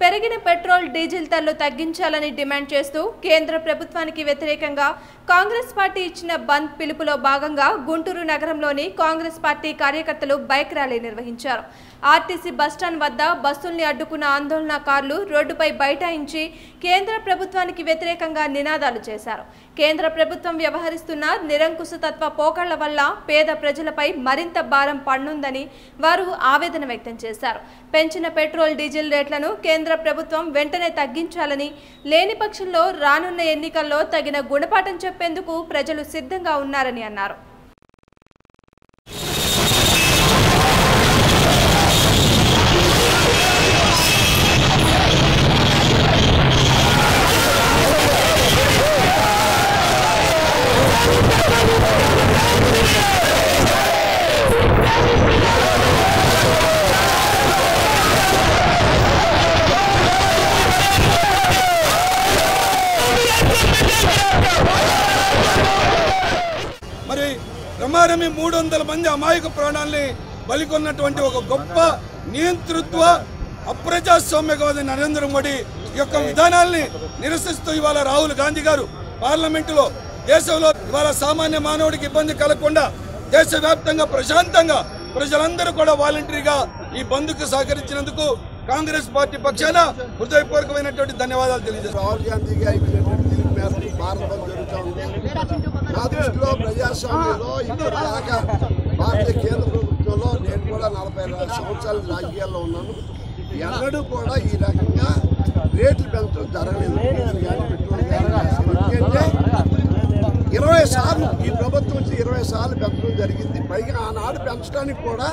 పెరిగిన petrol diesel ధరలు తగ్గించాలని డిమాండ్ చేస్తూ కేంద్ర ప్రభుత్వానికి వ్యతిరేకంగా కాంగ్రెస్ పార్టీ ఇచ్చిన బంద్ పిలుపులో భాగంగా గుంటూరు నగరంలోని కాంగ్రెస్ పార్టీ కార్యకర్తలు బైక్ ర్యాలీ నిర్వహించారు ఆర్టీసీ బస్టాండ్ వద్ద బస్సుల్ని అడ్డుకున్న ఆందోళనకారులు రోడ్డుపై బైఠాయించి కేంద్ర ప్రభుత్వానికి వ్యతిరేకంగా నినాదాలు చేశారు కేంద్ర ప్రభుత్వం వ్యవహరిస్తున్న నిరంకుశతత్వ పోకళ్ల వల్ల పేద ప్రజలపై మరింత భారం పడనుందని వారు ఆవేదన వ్యక్తం చేశారు పెంచిన పెట్రోల్ డీజిల్ రేట్లను కేంద్ర ప్రభుత్వం వెంటనే తగ్గించాలని లేని పక్షంలో రానున్న ఎన్నికల్లో తగిన గుణపాఠం చెప్పేందుకు ప్రజలు సిద్ధంగా ఉన్నారని అన్నారు మరి ప్రమాదమే మూడు వందల మంది అమాయక ప్రాణాల్ని బలికొన్నటువంటి ఒక గొప్ప నియంతృత్వ అప్రజాస్వామ్యవాది నరేంద్ర మోడీ యొక్క విధానాల్ని నిరసిస్తూ ఇవాళ రాహుల్ గాంధీ గారు పార్లమెంటులో దేశంలో ఇవాళ సామాన్య మానవుడికి ఇబ్బంది కలగకుండా దేశవ్యాప్తంగా ప్రశాంతంగా ప్రజలందరూ కూడా వాలంటరీగా ఈ బంద్కు సహకరించినందుకు కాంగ్రెస్ పార్టీ పక్షాన హృదయపూర్వకమైనటువంటి ధన్యవాదాలు తెలియజేస్తాను రాహుల్ గాంధీ గారి పిలుపు మేరకు భారత బంద్ జరుగుతూ ఉంది నా దృష్టిలో ప్రజాస్వామ్యంలో ఇప్పుడు దాకా భారతీయ కేంద్ర ప్రభుత్వంలో నేను కూడా నలభై రెండు సంవత్సరాలు రాజకీయాల్లో ఉన్నాను ఎన్నడూ కూడా ఈ రకంగా రేట్లు పెంచడం జరగలేదు డీజిల్ కానీ పెట్రోల్ కానీ గ్యాస్ కానీ. ఎందుకంటే ఇరవై సార్లు ఈ ప్రభుత్వం వచ్చి ఇరవై సార్లు పెంచడం జరిగింది పైగా ఆనాడు పెంచడానికి కూడా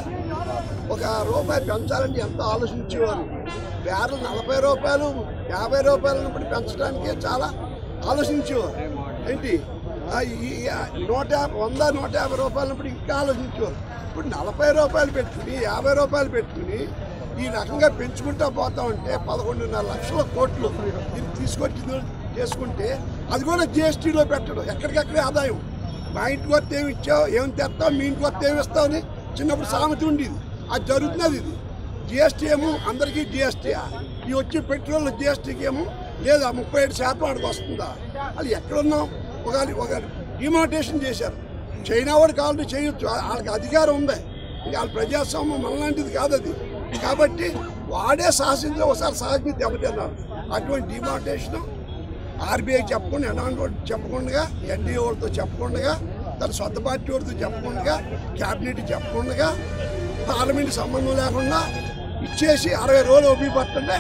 ఒక రూపాయి పెంచాలంటే ఎంతో ఆలోచించేవారు బ్యారెల్ నలభై రూపాయలు యాభై రూపాయలు ఉన్నప్పుడు పెంచడానికి చాలా ఆలోచించేవారు ఏంటి ఆ ఈ ఆ నూట యాభై వంద నూట యాభై రూపాయలు ఉన్నప్పుడు ఇంకా ఆలోచించేవారు ఇప్పుడు నలభై రూపాయలు పెట్టుకుని యాభై రూపాయలు పెట్టుకుని ఈ రకంగా పెంచుకుంటా పోతా ఉంటే పదకొండున్నర లక్షల కోట్లు దీన్ని తీసుకొచ్చి చేసుకుంటే అది కూడా జిఎస్టీలో పెట్టడం ఎక్కడికక్కడే ఆదాయం మా ఇంటికి వస్తే ఏమి ఇచ్చావు ఏమి తెస్తావు మీ ఇంటికి వస్తే ఏమి ఇస్తావు అని చిన్నప్పుడు సామెత ఉండేది అది జరుగుతున్నది ఇది జిఎస్టీ ఏమో అందరికీ జిఎస్టీ ఈ వచ్చే పెట్రోల్ జిఎస్టీకి ఏమో లేదా ముప్పై ఏడు శాతం వాడికి వస్తుందా అది ఎక్కడున్నాం ఒక ఒక డిమార్టేషన్ చేశారు చైనా వాడు కావాలంటే చేయొచ్చు వా- వాళ్ళకి అధికారం ఉంది ఇక వాళ్ళ ప్రజాస్వామ్యం మనలాంటిది కాదు అది కాబట్టి వాడే సాహసించి ఒకసారి సాహసించి దెబ్బతిన్నారు అటువంటి డిమార్టేషన్ ఆర్బీఐ చెప్పకుండా ఎలాంటి చెప్పకుండా ఎన్డీఏ వాళ్ళతో చెప్పకుండా తన సొంత పార్టీ వాళ్ళతో చెప్పకుండా క్యాబినెట్ చెప్పకుండా పార్లమెంట్ సంబంధం లేకుండా ఇచ్చేసి అరవై రోజులు ఓపి పడుతుంటే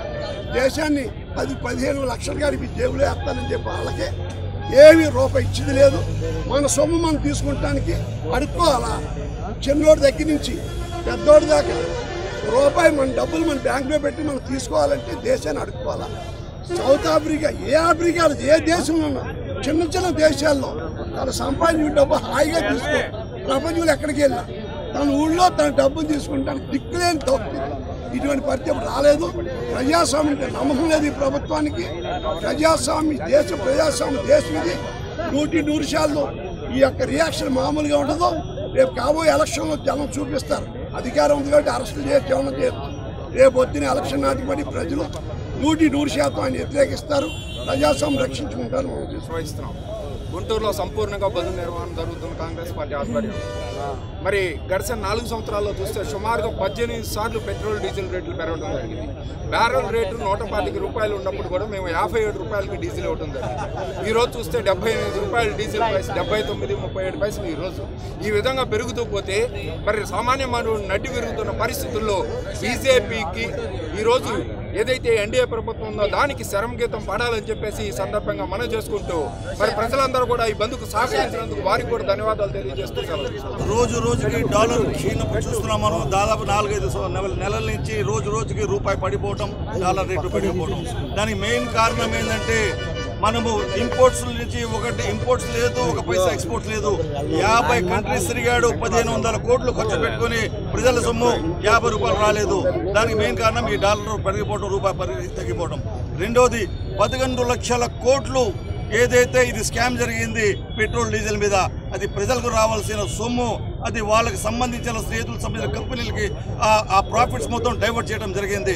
దేశాన్ని పది పదిహేను లక్షలు గారికి జేబులో వేస్తానని చెప్పి వాళ్ళకి ఏమీ రూపాయి ఇచ్చింది లేదు మన సొమ్ము మనం తీసుకుంటానికి అడుక్కోవాలా చిన్నోడి దగ్గర నుంచి పెద్దోడి దాకా రూపాయి మన డబ్బులు మన బ్యాంకులో పెట్టి మనం తీసుకోవాలంటే దేశాన్ని అడుక్కోవాలా సౌత్ ఆఫ్రికా ఏ ఆఫ్రికా ఏ దేశంలో ఉన్నా చిన్న చిన్న దేశాల్లో తన సంపాదించిన డబ్బు హాయిగా తీసుకో ప్రపంచంలో ఎక్కడికి వెళ్ళినా తన ఊళ్ళో తన డబ్బులు తీసుకుంటానికి దిక్కులేని తప్పు ఇటువంటి పరిచయం రాలేదు ప్రజాస్వామ్యం అంటే నమ్మకం లేదు ఈ ప్రభుత్వానికి ప్రజాస్వామ్య దేశ ప్రజాస్వామ్య దేశం ఇది నూటి నూరు శాతం ఈ యొక్క రియాక్షన్ మామూలుగా ఉండదు రేపు కాబోయే ఎలక్షన్లో జనం చూపిస్తారు అధికారం ఉంది కాబట్టి అరెస్టులు చేసి జనం చేయొచ్చు రేపు పొద్దున ఎలక్షన్ నాటికి పడి ప్రజలు నూటి నూరు శాతం ఆయన వ్యతిరేకిస్తారు ప్రజాస్వామ్యం రక్షించుకుంటారు మనం నిర్వహిస్తున్నాం గుంటూరులో సంపూర్ణంగా బదులు నిర్వహణ జరుగుతుంది కాంగ్రెస్ పార్టీ ఆధ్వర్యం మరి గడిచిన నాలుగు సంవత్సరాల్లో చూస్తే సుమారుగా పద్దెనిమిది సార్లు పెట్రోల్ డీజిల్ రేట్లు పెరగడం జరిగింది బ్యారెల్ రేటు నూట పాతిక రూపాయలు ఉన్నప్పుడు కూడా మేము యాభై ఏడు రూపాయలకి డీజిల్ ఇవ్వడం జరిగింది ఈ రోజు చూస్తే డెబ్బై ఎనిమిది రూపాయలు డీజిల్ ప్రైస్ డెబ్బై తొమ్మిది ముప్పై ఏడు పైసలు ఈ రోజు ఈ విధంగా పెరుగుతూ పోతే మరి సామాన్య మానవుడు నడ్డి విరుగుతున్న పరిస్థితుల్లో బీజేపీకి ఈరోజు ఏదైతే ఎన్డీఏ ప్రభుత్వం ఉందో దానికి శరం గీతం పడాలని చెప్పేసి ఈ సందర్భంగా మనం చేసుకుంటూ మరి ప్రజలందరూ కూడా ఈ బంధుకు సహకరించినందుకు వారికి కూడా ధన్యవాదాలు తెలియజేస్తూ సెలవు తీసుకుంటున్నాను. రోజు రోజుకి డాలర్ క్షీణపు చూస్తున్నాం మనం దాదాపు నాలుగైదు సం- నెల- నెలల నుంచి రోజు రోజుకి రూపాయి పడిపోవటం డాలర్ రేటు పడిపోవటం దానికి మెయిన్ కారణం ఏంటంటే మనము ఇంపోర్ట్స్ నుంచి ఒకటి ఇంపోర్ట్స్ లేదు ఒక పైసా ఎక్స్పోర్ట్స్ లేదు యాభై కంట్రీస్ తిరిగాడు పదిహేను వందల కోట్లు ఖర్చు పెట్టుకొని ప్రజల సొమ్ము యాభై రూపాయలు రాలేదు దానికి మెయిన్ కారణం ఈ డాలర్ పెరిగిపోవడం రూపాయి పెరిగి తగ్గిపోవడం రెండోది పదకొండు లక్షల కోట్లు ఏదైతే ఇది స్కామ్ జరిగింది పెట్రోల్ డీజిల్ మీద అది ప్రజలకు రావాల్సిన సొమ్ము అది వాళ్ళకి సంబంధించిన స్నేహితులకు సంబంధించిన కంపెనీలకి ఆ- ఆ ప్రాఫిట్స్ మొత్తం డైవర్ట్ చేయడం జరిగింది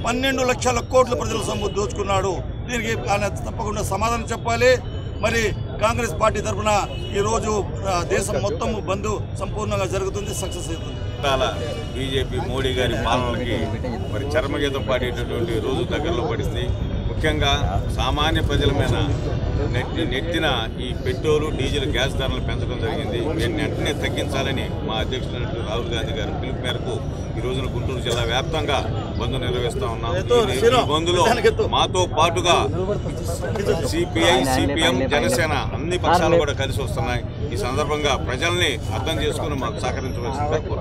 పన్నెండు లక్షల కోట్ల ప్రజల సొమ్ము దోచుకున్నాడు దీనికి ఆయన తప్పకుండా సమాధానం చెప్పాలి మరి కాంగ్రెస్ పార్టీ తరఫున ఈరోజు ఆ, దేశం మొత్తం బంద్ సంపూర్ణంగా జరుగుతుంది సక్సెస్ అవుతుంది చాలా బీజేపీ మోడీ గారి పాలనకి మరి చర్మగీతం పాడేటటువంటి రోజు దగ్గరలో పడింది ముఖ్యంగా సామాన్య ప్రజల మీద నెట్టి నెట్టిన ఈ పెట్రోలు డీజిల్ గ్యాస్ ధరలు పెంచడం జరిగింది దీన్ని వెంటనే తగ్గించాలని మా అధ్యక్షుడు రాహుల్ గాంధీ గారి పిలుపు మేరకు ఈ రోజున గుంటూరు జిల్లా వ్యాప్తంగా బంద్ నిర్వహిస్తా ఉన్నాం ఈ ఈ బంద్లో మాతో పాటుగా సిపిఐ సిపిఎం జనసేన అన్ని పక్షాలు కూడా కలిసి వస్తున్నాయి ఈ సందర్భంగా ప్రజల్ని అర్థం చేసుకుని మాకు సహకరించవలసిందిగా కోరుతున్నాం.